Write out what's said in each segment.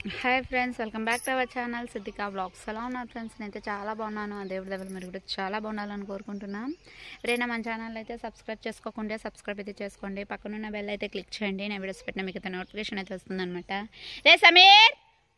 Hi friends welcome back to our channel Siddika blogs ఎలా ఉన్నారు friends నేనైతే చాలా బాగున్నాను ఆ దేవుడి దగ్గర మీరు కూడా చాలా బాగుండాలని కోరుకుంటున్నాం రేనా మన ఛానల్ అయితే సబ్స్క్రైబ్ చేసుకోకుండా సబ్స్క్రైబ్ అయితే చేసుకోండి పక్కనున్న బెల్ అయితే క్లిక్ చేయండి నేను వీడియోస్ పెట్టిన మీకు అయితే నోటిఫికేషన్ అయితే వస్తుందన్నమాట రే సమీర్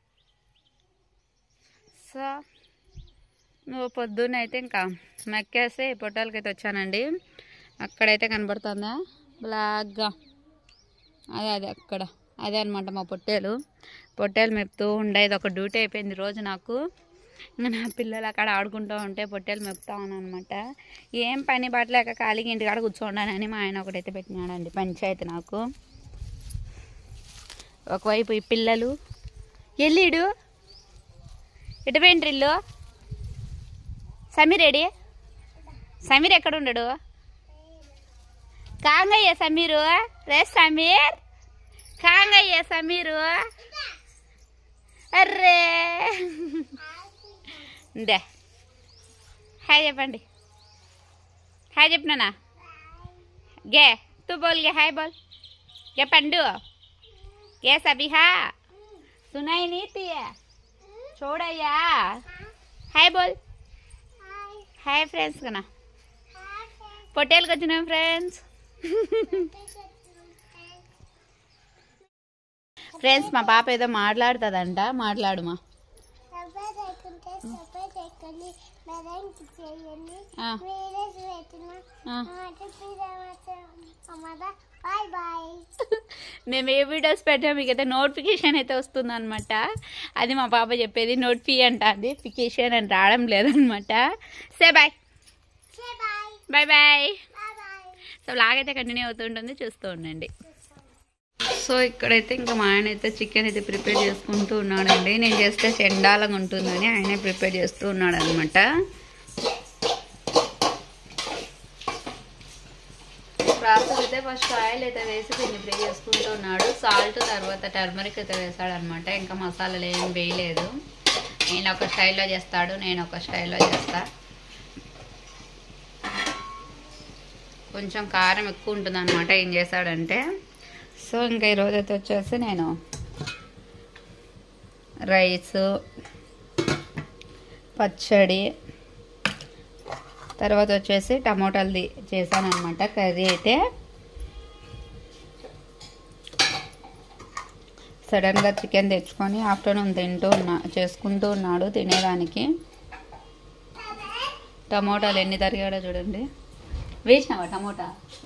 సో నువ్వు పొద్దున్న అయితే ఇంకా మెక్కేసి పొట్టాలకి అయితే వచ్చానండి అక్కడైతే కనబడుతుందా బ్లాక్గా అదే అదే అక్కడ అదే అనమాట మా పొట్టేలు పొట్టేలు మెప్తూ ఉండే ఇది ఒక డ్యూటీ అయిపోయింది రోజు నాకు ఇంకా నా పిల్లలు అక్కడ ఆడుకుంటూ ఉంటే పొట్టేలు మెప్తా ఉన్నాను అనమాట ఏం పని పట్టలేక ఖాళీగా ఇంటికాడ కూర్చోండానని మా ఆయన ఒకటైతే పెట్టినాడండి పంచాయతీ నాకు ఒకవైపు ఈ పిల్లలు ఎల్లిడు ఎటు పోయిండ్రు ఇల్లు సమీర్ ఏడి సమీర్ ఎక్కడ ఉండడు కాంగయ్య సమీరు రే సమీర్ కాంగయ్య సమీరు అర్రే దే హాయ్ చెప్పండి హాయ్ చెప్పినానా గే తూ బోల్ గే హాయ్ బోల్ గే పండు గే సబిహా సునాయి నీతియ చూడయ్యా హాయ్ బోల్ హాయ్ ఫ్రెండ్స్ కన్నా పొట్టేలకు వచ్చినాం ఫ్రెండ్స్ ఫ్రెండ్స్ మా పాప ఏదో మాట్లాడుతుందంట మాట్లాడుమా ఆ, ఆ. బాయ్ బాయ్ మేము ఏ వీడియోస్ పెట్టాం మీకు అయితే నోటిఫికేషన్ అయితే వస్తుంది అనమాట అది మా పాప చెప్పేది నోటిఫి అంటుంది ఫికేషన్ అని రావడం లేదనమాట సే bye bye bye bye bye bye so లాగైతే కంటిన్యూ అవుతుంటుంది చూస్తూ ఉండండి సో ఇక్కడైతే ఇంకా మా ఆయన అయితే చికెన్ అయితే ప్రిపేర్ చేసుకుంటూ ఉన్నాడండి నేను చేస్తే చెండాలంగా ఉంటుందని ఆయనే ప్రిపేర్ చేస్తూ ఉన్నాడు అనమాట ప్రాసెస్ అయితే ఫస్ట్ ఆయిల్ అయితే వేసి దీన్ని ఫ్రై చేసుకుంటూ ఉన్నాడు సాల్ట్ తర్వాత టర్మరిక్ అయితే వేసాడు అనమాట ఇంకా మసాలాలు ఏం వేయలేదు నేను ఒక స్టైల్లో చేస్తాడు నేను ఒక స్టైల్లో చేస్తా కొంచెం కారం ఎక్కువ ఉంటుంది అనమాట ఏం చేశాడంటే సో ఇంకా ఈరోజు అయితే వచ్చేసి నేను రైస్ పచ్చడి తర్వాత వచ్చేసి టమోటాలది చేశాను అనమాట కర్రీ అయితే సడన్గా చికెన్ తెచ్చుకొని ఆఫ్టర్నూన్ తింటూ ఉన్నా చేసుకుంటూ ఉన్నాడు తినేదానికి టమోటాలు ఎన్ని తరిగాడో చూడండి వేసినావా టమోటా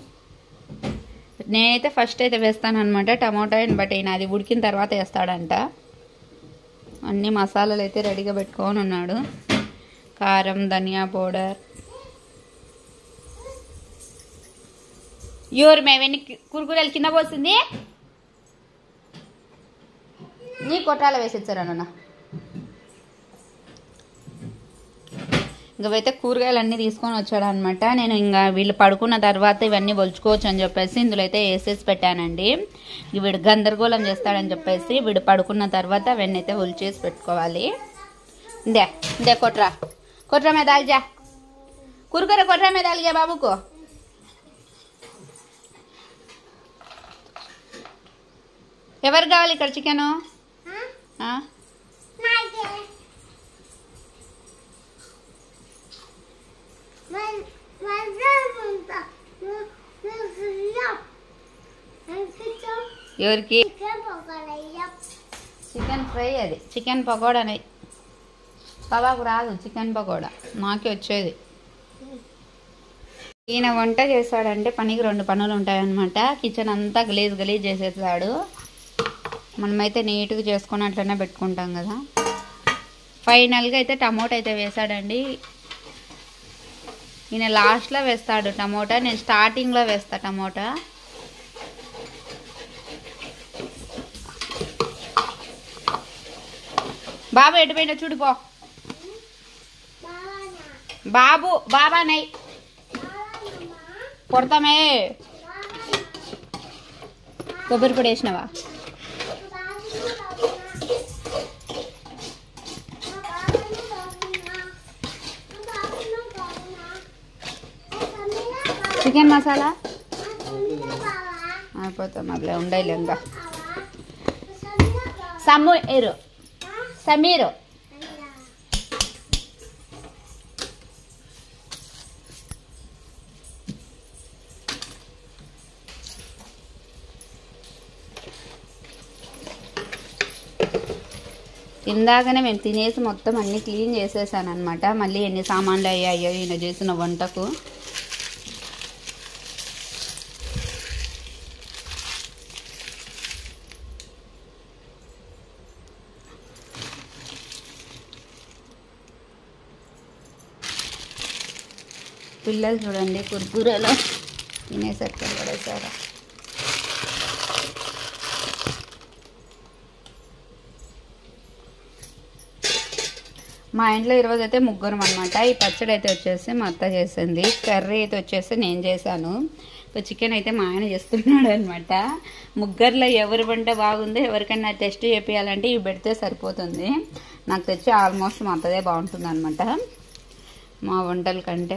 నేనైతే ఫస్ట్ అయితే వేస్తాను అనమాట టమోటా బట్ ఈయన అది ఉడికిన తర్వాత వేస్తాడంట అన్ని మసాలాలు అయితే రెడీగా పెట్టుకొని ఉన్నాడు కారం ధనియా పౌడర్ ఎవరు మేమెన్ని కురుకురలు కింద పోసింది నీ కొట్టాల వేసి ఇచ్చారన్న ఇంకవైతే కూరగాయలు అన్నీ తీసుకొని వచ్చాడు అనమాట నేను ఇంకా వీళ్ళు పడుకున్న తర్వాత ఇవన్నీ ఒలుచుకోవచ్చు అని చెప్పేసి ఇందులో అయితే వేసేసి పెట్టానండి ఇక వీడు గందరగోళం చేస్తాడని చెప్పేసి వీడు పడుకున్న తర్వాత అవన్నీ అయితే ఒలిచేసి పెట్టుకోవాలి దే దే కొట్రా కొట్రా మీద దాల్జా కురుకర కొట్రా మీద దాల్గా బాబుకు ఎవరు కావాలి ఇక్కడ చికెను ఆ? నాకే మన మన ఎవరికి చికెన్ పకోడయ్యా చికెన్ ఫ్రై అది చికెన్ పకోడానే బాబాకు రాదు చికెన్ పకోడా మాకే వచ్చేది ఈయన వంట చేశాడంటే పనికి రెండు పనులు ఉంటాయన్నమాట కిచెన్ అంతా గలీజ్ గలీజ్ చేసేసాడు మనమైతే నీట్గా చేసుకొని అట్లనే పెట్టుకుంటాం కదా ఫైనల్గా అయితే టమోటా అయితే వేసాడండి ఈయన లాస్ట్లో వేస్తాడు టమోటా నేను స్టార్టింగ్లో వేస్తా టమోటా బాబు ఎటు పోయినా చూడిపో బావానా బాబు బాబా నై బావానమ్మా కొడతామే బావానా కొబ్బరి పొడి వేసినావా చికెన్ మసాలా అయిపోతాం అట్లే ఉండేలే ఇంకా సమీరు సమీరు ఇందాకనే మేము తినేసి మొత్తం అన్ని క్లీన్ చేసేసాను అనమాట మళ్ళీ ఎన్ని సామాన్లు అయ్యాయో ఈయన చేసిన వంటకు పిల్లలు చూడండి కుర్కురేలో తినేసరికి పడేసారు మా ఇంట్లో ఈరోజు అయితే ముగ్గురం అనమాట ఈ పచ్చడి అయితే వచ్చేసి మా అత్త చేసింది కర్రీ అయితే వచ్చేసి నేను చేశాను ఇప్పుడు చికెన్ అయితే మా ఆయన చేస్తున్నాడు అనమాట ముగ్గురులో ఎవరి వంట బాగుందో ఎవరికైనా టెస్ట్ చేపించాలంటే ఇవి పెడితే సరిపోతుంది నాకు తెచ్చి ఆల్మోస్ట్ మా అత్తదే బాగుంటుంది అనమాట మా వంటల కంటే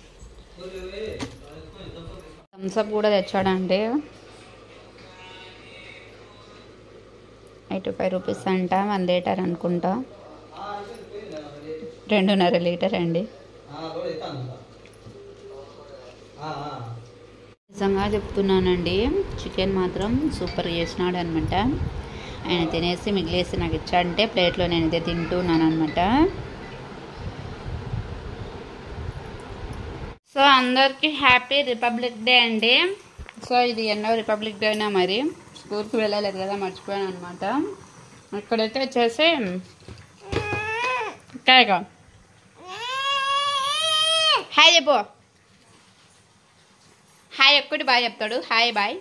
థమ్స్అప్ కూడా తెచ్చాడండి ఎయిటీ ఫైవ్ రూపీస్ అంట వన్ లీటర్ అనుకుంటా రెండున్నర లీటర్ అండి నిజంగా చెప్తున్నానండి చికెన్ మాత్రం సూపర్ చేసినాడు అనమాట ఆయన తినేసి మిగిలేసి నాకు ఇచ్చాడంటే ప్లేట్లో నేను ఇదే తింటున్నాను అనమాట సో అందరికీ హ్యాపీ రిపబ్లిక్ డే అండి సో ఇది ఎన్నో రిపబ్లిక్ డే అయినా మరి స్కూల్కి వెళ్ళలేదు కదా మర్చిపోయాను అనమాట ఇక్కడైతే వచ్చేసి కాయగా హాయ్ చెప్పు హాయ్ ఒక్కటి బాయ్ చెప్తాడు hi bye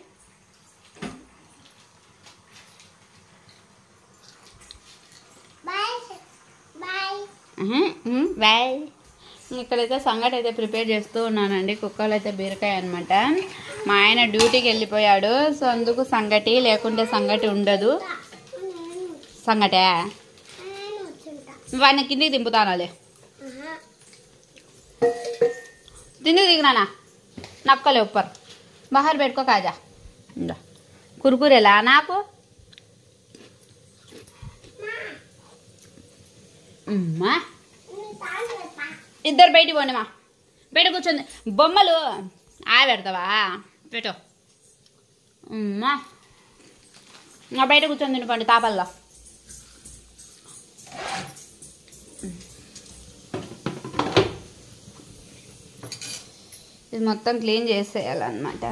bye bye bye ఇక్కడైతే సంగటి అయితే ప్రిపేర్ చేస్తూ ఉన్నానండి కుక్కలు అయితే బీరకాయ అనమాట మా ఆయన డ్యూటీకి వెళ్ళిపోయాడు సో అందుకు సంగటి లేకుంటే సంగటి ఉండదు నేను సంగటే నేను వచ్చుంటా వాడిని కిందికి దింపుతానాలే ఆహా. కిందికి దిగినానా నక్కలే ఉప్పర్ బహార్ పెట్టుకో కాజా ఇందా కురుకురేలా నాకు అమ్మా నీ తాను పెట్టా. ఇద్దరు బయటికి పోండి మా బయట కూర్చోండి బొమ్మలు ఆ పెడతావా పెట్టు అమ్మా నా బయట కూర్చొని తినిపండి తాపల్లో ఇది మొత్తం క్లీన్ చేసేయాలన్నమాట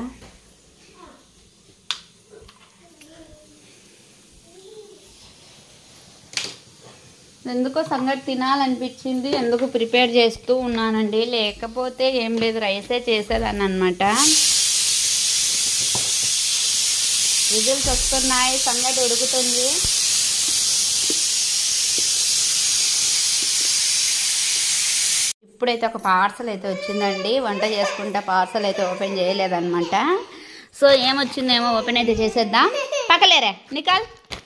ఎందుకో సంగతి తినాలనిపించింది ఎందుకు ప్రిపేర్ చేస్తూ ఉన్నానండి లేకపోతే ఏం లేదు రైసే చేసేదాన్ని అనమాట విజిల్స్ వస్తున్నాయి సంగటి ఉడుకుతుంది ఇప్పుడైతే ఒక పార్సల్ అయితే వచ్చిందండి వంట చేసుకుంటా పార్సల్ అయితే ఓపెన్ చేయలేదన్నమాట సో ఏమొచ్చిందేమో ఓపెన్ అయితే చేసేద్దాం పక్కలేరే నికాల్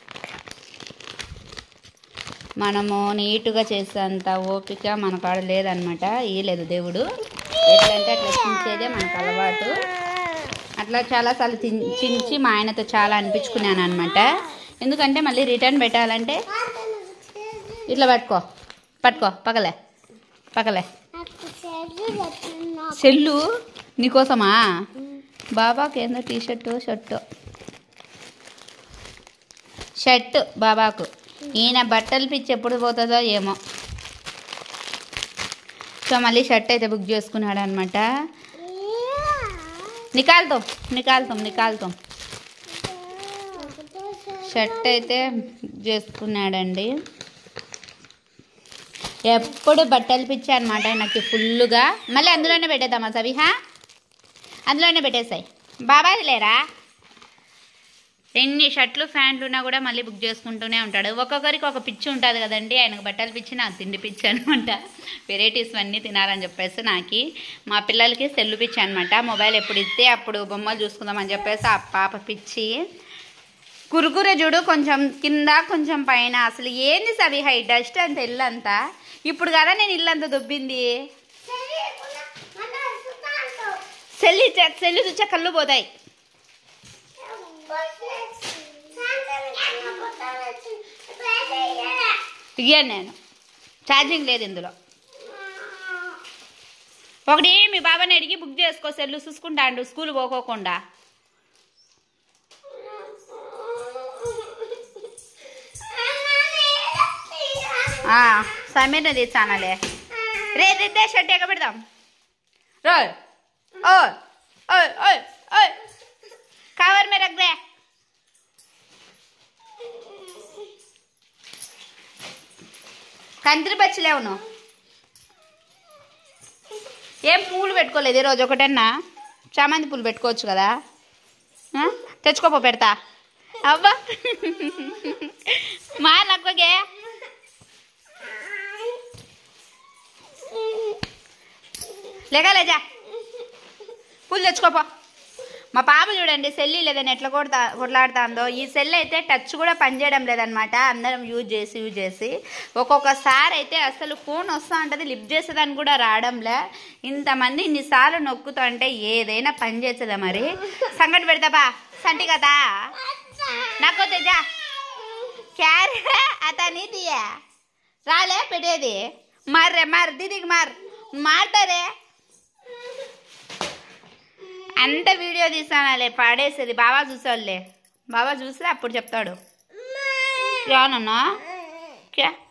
మనము నీట్గా చేసేంత ఓపిక మన కాడ లేదనమాట ఇయ్యలేదు దేవుడు ఎట్లంటే అట్లా చించేదే మనకు అలవాటు అట్లా చాలాసార్లు తిన్ చించి మా ఆయనతో చాలా అనిపించుకున్నాను అనమాట ఎందుకంటే మళ్ళీ రిటర్న్ పెట్టాలంటే ఇట్లా పట్టుకో పట్టుకో పక్కలే పక్కలే నాకు చెల్లి చెప్తున్నా సెల్లు నీకోసమా బాబాకి ఏందో టీ షర్టు షర్టు షర్ట్ బాబాకు ఈయన బట్టలు పిచ్చి ఎప్పుడు పోతుందో ఏమో సో మళ్ళీ షర్ట్ అయితే బుక్ చేసుకున్నాడు అనమాట నికాల్తాం నికాల్తాం నికాల్తాం షర్ట్ అయితే బుక్ చేసుకున్నాడండి ఎప్పుడు బట్టలు పిచ్చి అనమాట నాకు ఫుల్గా మళ్ళీ అందులోనే పెట్టేద్దామా సవిహా అందులోనే పెట్టేసాయి బాబాయ్ లేరా ఎన్ని షర్ట్లు ఫ్యాంట్లు ఉన్నా కూడా మళ్ళీ బుక్ చేసుకుంటూనే ఉంటాడు ఒక్కొక్కరికి ఒక పిచ్చి ఉంటుంది కదండి ఆయనకు బట్టలు పిచ్చి నాకు తిండి పిచ్చి అనమాట వెరైటీస్ అన్నీ తినాలని చెప్పేసి నాకు మా పిల్లలకి సెల్లు పిచ్చి అనమాట మొబైల్ ఎప్పుడు ఇస్తే అప్పుడు బొమ్మలు చూసుకుందామని చెప్పేసి ఆ పాప పిచ్చి కురుకుర చూడు కొంచెం కింద కొంచెం పైన అసలు ఏంది సవి హై డస్ట్ అంత ఇల్లంతా ఇప్పుడు కదా నేను ఇల్లంతా దొబ్బింది సెల్లి సెల్లి చూచా కళ్ళు పోతాయి ఇయ్యాను నేను ఛార్జింగ్ లేదు ఇందులో ఒకటి మీ బాబాని అడిగి బుక్ చేసుకో సెల్లు చూసుకుంటాండు స్కూల్ పోకోకుండా ఆ, సమీర్ని తీసానలే రే దిద్దే షర్ట్ ఎక్క పెడదాం రోయ్ ఓయ్ ఓయ్ ఓయ్ ఓయ్ కవర్ में रख दे కందిరి బచ్చలేవు నువ్వు ఏం పూలు పెట్టుకోలేదు ఈరోజు ఒకటన్నా చామంతి పూలు పెట్టుకోవచ్చు కదా ఆ? తెచ్చుకోపో పెడతా అవ్వా మా నక్కగే లేగా లేజా పూలు తెచ్చుకోపో మా పాప చూడండి సెల్ లేదని ఎట్లా కొడతా కొట్లాడుతుందో ఈ సెల్ అయితే టచ్ కూడా పనిచేయడం లేదనమాట అందరం యూజ్ చేసి యూజ్ చేసి ఒక్కొక్కసారి అయితే అసలు ఫోన్ వస్తూ ఉంటుంది లిఫ్ట్ చేసేదాన్ని కూడా రావడంలే ఇంతమంది ఇన్నిసార్లు నొక్కుతా అంటే ఏదైనా పని చేసేదా మరి సంగటి పెడతాపా సంటి కదా నాకు తెజా క్యారీ అతని దియా రాలే పెట్టేది మర్రే మర్ దీదికి మార్ మారుతారే అంత వీడియో తీసానాలే పాడేసేది బాబా చూసాడులే బాబా చూస్తే అప్పుడు చెప్తాడు ఏమన్నా క్యా